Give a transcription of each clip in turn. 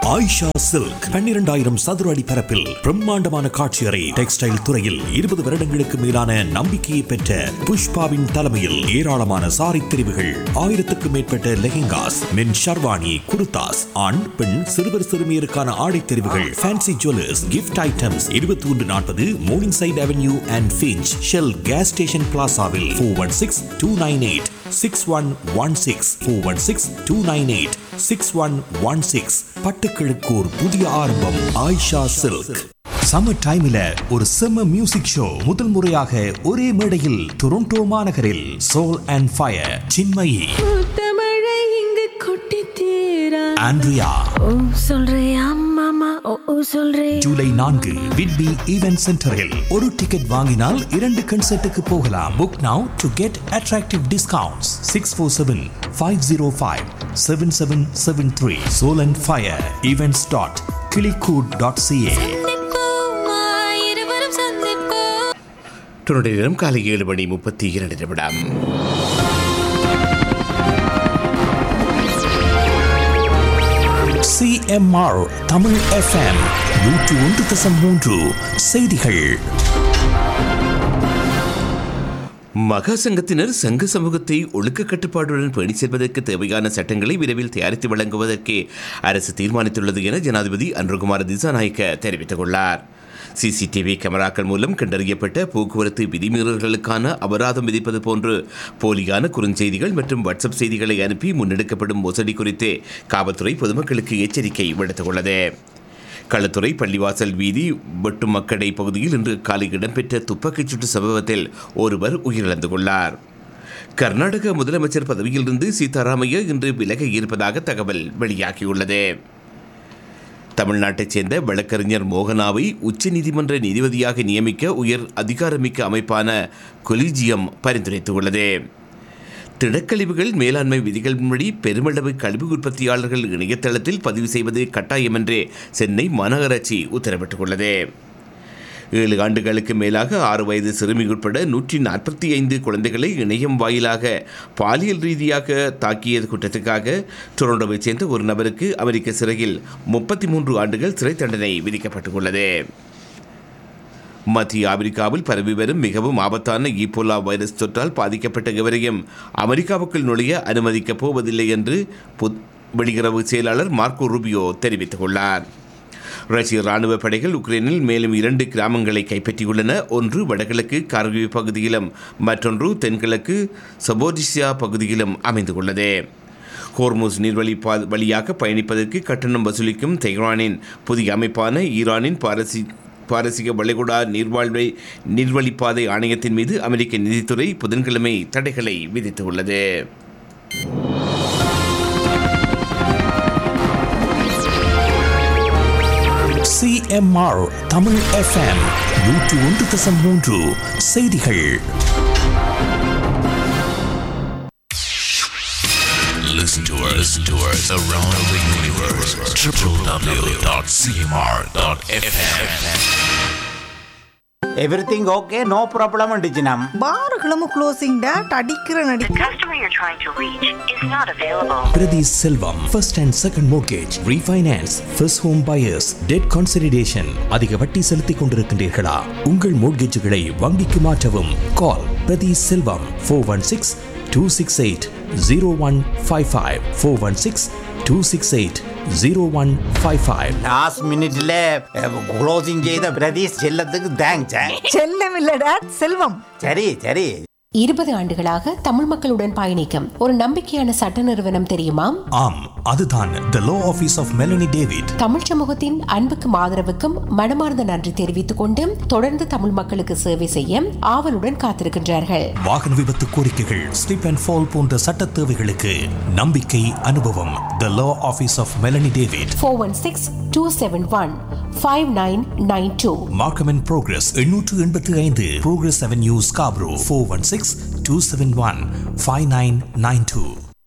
Ayesha silk பன்னிரண்டாயிரம் சதுர அடி பரப்பில் பிரம்மாண்டமான காட்சியறை டெக்ஸ்டைல் துறையில் இருபது வருடங்களுக்கு மேலான நம்பிக்கையை பெற்ற புஷ்பாவின் தலைமையில் ஏராளமான சாரி தெரிவுகள் ஆயிரத்துக்கும் மேற்பட்ட லெஹெங்காஸ் மென் ஷர்வானி குர்தாஸ் ஆண் பெண் சிறுவர் சிறுமியருக்கான ஆடை தெரிவுகள் ஃபேன்சி ஜுவல்லர்ஸ் கிஃப்ட் ஐட்டம்ஸ் இருபத்தி ஒன்று நாற்பது Morningside Avenue and Finch Shell gas station பிளாசாவில் four one six two nine eight six one one six four one six two nine eight six one one six பட்டுக்கிழக்கு ஒரு புதிய ஆரம்பம் Ayesha silk summer டைம்ல ஒரு செம்ம மியூசிக் ஷோ முதல் முறையாக ஒரே மேடையில் டொரண்டோ மாநகரில் சோல் அண்ட் ஃபயர் சின்மயி முத்தமழை இங்கு கொட்டி தீரா ஆண்ட்ரியா ஓ சொல்றியா மாமா ஓ ஓ சொல்றே ஜூலை நான்கு விட்பி ஈவென்ட் சென்டரில் ஒரு டிக்கெட் வாங்கினால் இரண்டு கன்சர்ட்டுக்கு போகலாம் book now to get attractive discounts six four seven five zero five seven seven seven three Soul and Fire events dot கிளிகூட் டாட் சிஏ சந்திப்போமா இருவரும் சந்திப்போம் தொடர்ந்து நேரம் காலை ஏழு மணி முப்பத்தி இரண்டு நிமிடம் சிஎம்ஆர் தமிழ் எஃப்எம் நூற்று ஒன்று தசம் மூன்று செய்திகள் மகா சங்கத்தினர் சங்க சமூகத்தை ஒழுக்க கட்டுப்பாடுடன் பேணி செல்வதற்கு தேவையான சட்டங்களை விரைவில் தயாரித்து வழங்குவதற்கு அரசு தீர்மானித்துள்ளது என ஜனாதிபதி அன்ருகுமார் திசாநாயக்க தெரிவித்துள்ளார் சிசிடிவி கேமராக்கள் மூலம் கண்டறியப்பட்ட போக்குவரத்து விதிமீறல்களுக்கான அபராதம் விதிப்பது போன்று போலியான குறுஞ்செய்திகள் மற்றும் வாட்ஸ்அப் செய்திகளை அனுப்பி முன்னெடுக்கப்படும் மோசடி குறித்து காவல்துறை பொதுமக்களுக்கு எச்சரிக்கை விடுத்துள்ளது களத்துறை பள்ளிவாசல் வீதி வெட்டுமக்கடை பகுதியில் இன்று காலை இடம்பெற்ற துப்பாக்கிச் சூட்டு சம்பவத்தில் ஒருவர் உயிரிழந்து கொண்டார் கர்நாடக முதலமைச்சர் பதவியிலிருந்து சீதாராமையா இன்று விலக இருப்பதாக தகவல் வெளியாகியுள்ளது தமிழ்நாட்டைச் சேர்ந்த வழக்கறிஞர் மோகனாவை உச்சநீதிமன்ற நீதிபதியாக நியமிக்க உயர் அதிகாரமிக்க அமைப்பான கொலிஜியம் பரிந்துரைத்துள்ளது திடக்கழிவுகள் மேலாண்மை விதிகளின்படி பெருமளவு கழிவு உற்பத்தியாளர்கள் இணையதளத்தில் பதிவு செய்வது கட்டாயம் என்று சென்னை மாநகராட்சி உத்தரவிட்டுள்ளது ஏழு ஆண்டுகளுக்கு மேலாக ஆறு வயது சிறுமி உட்பட நூற்றி நாற்பத்தி ஐந்து குழந்தைகளை இணையம் வாயிலாக பாலியல் ரீதியாக தாக்கிய குற்றத்துக்காக டொரண்டோவைச் சேர்ந்த ஒரு நபருக்கு அமெரிக்க சிறையில் முப்பத்தி மூன்று ஆண்டுகள் சிறை தண்டனை விதிக்கப்பட்டுள்ளது மத்திய ஆப்பிரிக்காவில் பரவி வரும் மிகவும் ஆபத்தான ஈபோலா வைரஸ் தொற்றால் பாதிக்கப்பட்ட எவரையும் அமெரிக்காவுக்குள் நுழைய அனுமதிக்கப் போவதில்லை என்று புத்- வெளியுறவு செயலாளர் மார்க்கோ ரூபியோ தெரிவித்துள்ளார் ரஷ்ய ராணுவ படைகள் உக்ரைனில் மேலும் இரண்டு கிராமங்களை கைப்பற்றியுள்ளன ஒன்று வடகிழக்கு கார்கிவ் பகுதியிலும் மற்றொன்று தென்கிழக்கு சபோரிசியா பகுதியிலும் அமைந்துள்ளது ஹோர்முஸ் நீர்வழி பா வழியாக பயணிப்பதற்கு கட்டணம் வசூலிக்கும் தெஹ்ரானின் புதிய அமைப்பான ஈரானின் பாரசி பாரசீக வளைகுடா நீர்வாழ்வை நீர்வழிப்பாதை ஆணையத்தின் மீது அமெரிக்க நிதித்துறை புதன்கிழமை தடைகளை விதித்துள்ளது சிஎம்ஆர் தமிழ் எஃப்எம் நூற்று ஒன்று தசம் மூன்று செய்திகள் Listen to us, listen to us around the universe. www.cmr.fm. Everything okay no problem டிஜினம் பார்களும் க்ளோசிங் டேட் அடிக்கிற நடி The customer you're trying to reach is not available. Prathi Selvam first and second mortgage refinance first home buyers debt consideration அதிக வட்டி செலுத்திக் கொண்டிருக்கின்றீர்களா உங்கள் மோர்கேஜுகளை வங்கிக்கு மாற்றவும் call Prathi Selvam four one six two six eight zero one five five four one six two six eight zero one five five last மினிட்ல closing செய்த பிரதீஷ் செல்லத்துக்கு thanks செல்லம் இல்ல டேட் செல்வம் சரி சரி இருபது ஆண்டுகளாக தமிழ் மக்களுடன் பயணிக்கும் ஒரு நம்பிக்கையான சட்ட நிறுவனம் தெரியுமா ஆம் அதுதான் the law office of Melanie David Tamil சமூகத்தின் அன்புக்கும் ஆதரவுக்கும் மனமார்ந்த நன்றி தெரிவித்துக் கொண்டு தொடர்ந்து தமிழ் மக்களுக்கு சேவை செய்ய ஆவலுடன் காத்திருக்கின்றார்கள் வாகன விபத்து கோரிக்கைகள் ஸ்லிப் அண்ட் ஃபால் போன்ற சட்ட தேவைகளுக்கு நம்பிக்கை அனுபவம் the law office of Melanie David four one six two seven one five nine nine two Markham and Progress எண்ணூற்று எண்பத்தி ஐந்து Progress Avenue Scarborough four one six two seven one five nine nine two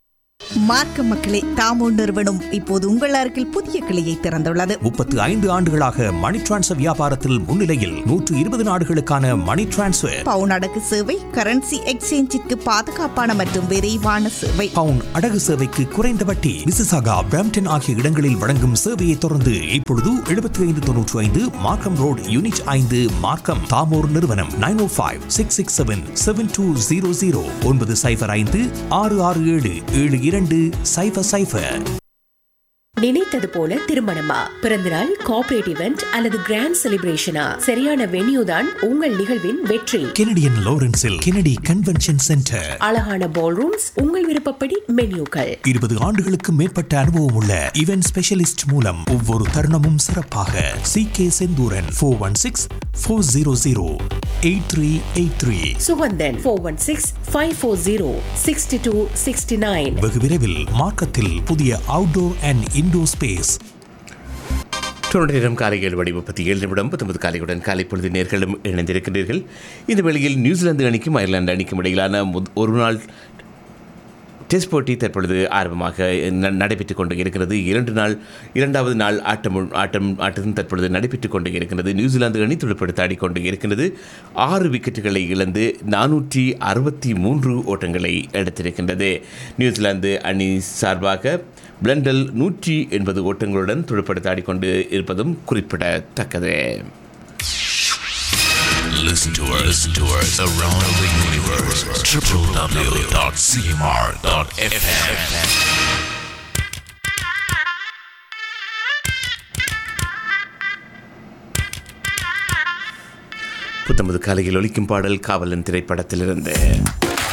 மார்க்க மக்களே தாமோ நிறுவனம் இப்போது உங்கள் அருகில் புதிய கிளையை திறந்துள்ளது முப்பத்து ஐந்து ஆண்டுகளாக மணி டிரான்ஸ்ஃபர் வியாபாரத்தில் முன்னிலையில் நூற்று இருபது நாடுகளுக்கான மணி டிரான்ஸ்ஃபர் பவுன் அடகு சேவை கரன்சி எக்ஸ்சேஞ்சிற்கு பாதுகாப்பான மற்றும் விரைவான சேவை பவுன் அடகு சேவைக்கு குறைந்த வட்டி மிசிசாகா பிரம்டன் ஆகிய இடங்களில் வழங்கும் சேவையை தொடர்ந்து இப்பொழுது எழுபத்தி ஐந்து தொன்னூற்றி ஐந்து மார்க்கம் ரோடு யூனிட் ஐந்து மார்க்கம் தாமோர் நிறுவனம் nine O five six six seven seven two zero zero ஒன்பது சைஃபர் ஐந்து ஆறு ஆறு ஏழு ஏழு இரண்டு சைஃபர் சைஃபர் நினைத்தது போல திருமணமா பிறந்தநாள் கார்ப்பரேட் இவெண்ட் அல்லது கிராண்ட் செலிப்ரேஷனா சரியான வென்யூ தான் உங்கள் நிகழ்வின் வெற்றி கெனடியன் லாரன்ஸில் கெனடி கன்வென்ஷன் சென்டர் அழகான பால் ரூம்ஸ் உங்கள் விருப்பப்படி மென்யூக்கள் இருபது ஆண்டுகளுக்கு மேற்பட்ட அனுபவம் உள்ள இவென்ட் ஸ்பெஷலிஸ்ட் மூலம் ஒவ்வொரு தருணமும் சிறப்பாக C K Senthuran four one six four zero zero eight three eight three Suganthan four one six five four zero sixty two sixty nine வெகு விரைவில் மார்க்கத்தில் புதிய அவுட்டோர் அண்ட் இன்டோர் ஸ்பேஸ் தொடர் நேரம் காலை ஏழு மணி முப்பத்தி ஏழு நிமிடம் பத்தொன்பது காலையுடன் காலை பொழுது நேர்களும் இணைந்திருக்கின்றீர்கள் இந்த வேளையில் நியூசிலாந்து அணிக்கும் அயர்லாந்து அணிக்கும் இடையிலான முத்- ஒரு நாள் டெஸ்ட் போட்டி தற்பொழுது ஆரம்பமாக ந- நடைபெற்றுக் கொண்டு இருக்கிறது இரண்டு நாள் இரண்டாவது நாள் ஆட்டம் ஆட்டம் ஆட்டம் தற்பொழுது நடைபெற்றுக் கொண்டு இருக்கிறது நியூசிலாந்து அணி துடுப்படுத்த ஆடிக்கொண்டு இருக்கிறது ஆறு விக்கெட்டுகளை இழந்து நானூற்றி அறுபத்தி மூன்று ஓட்டங்களை எடுத்திருக்கின்றது நியூசிலாந்து அணி சார்பாக பிளண்டல் நூற்றி எண்பது ஓட்டங்களுடன் துடுப்படுத்த ஆடிக்கொண்டு இருப்பதும் குறிப்பிடத்தக்கது Listen to us, listen to us around the universe. www.cmr.fm. புத்தம்பது காலையில் ஒலிக்கும் பாடல் காவலன் திரைப்படத்திலிருந்து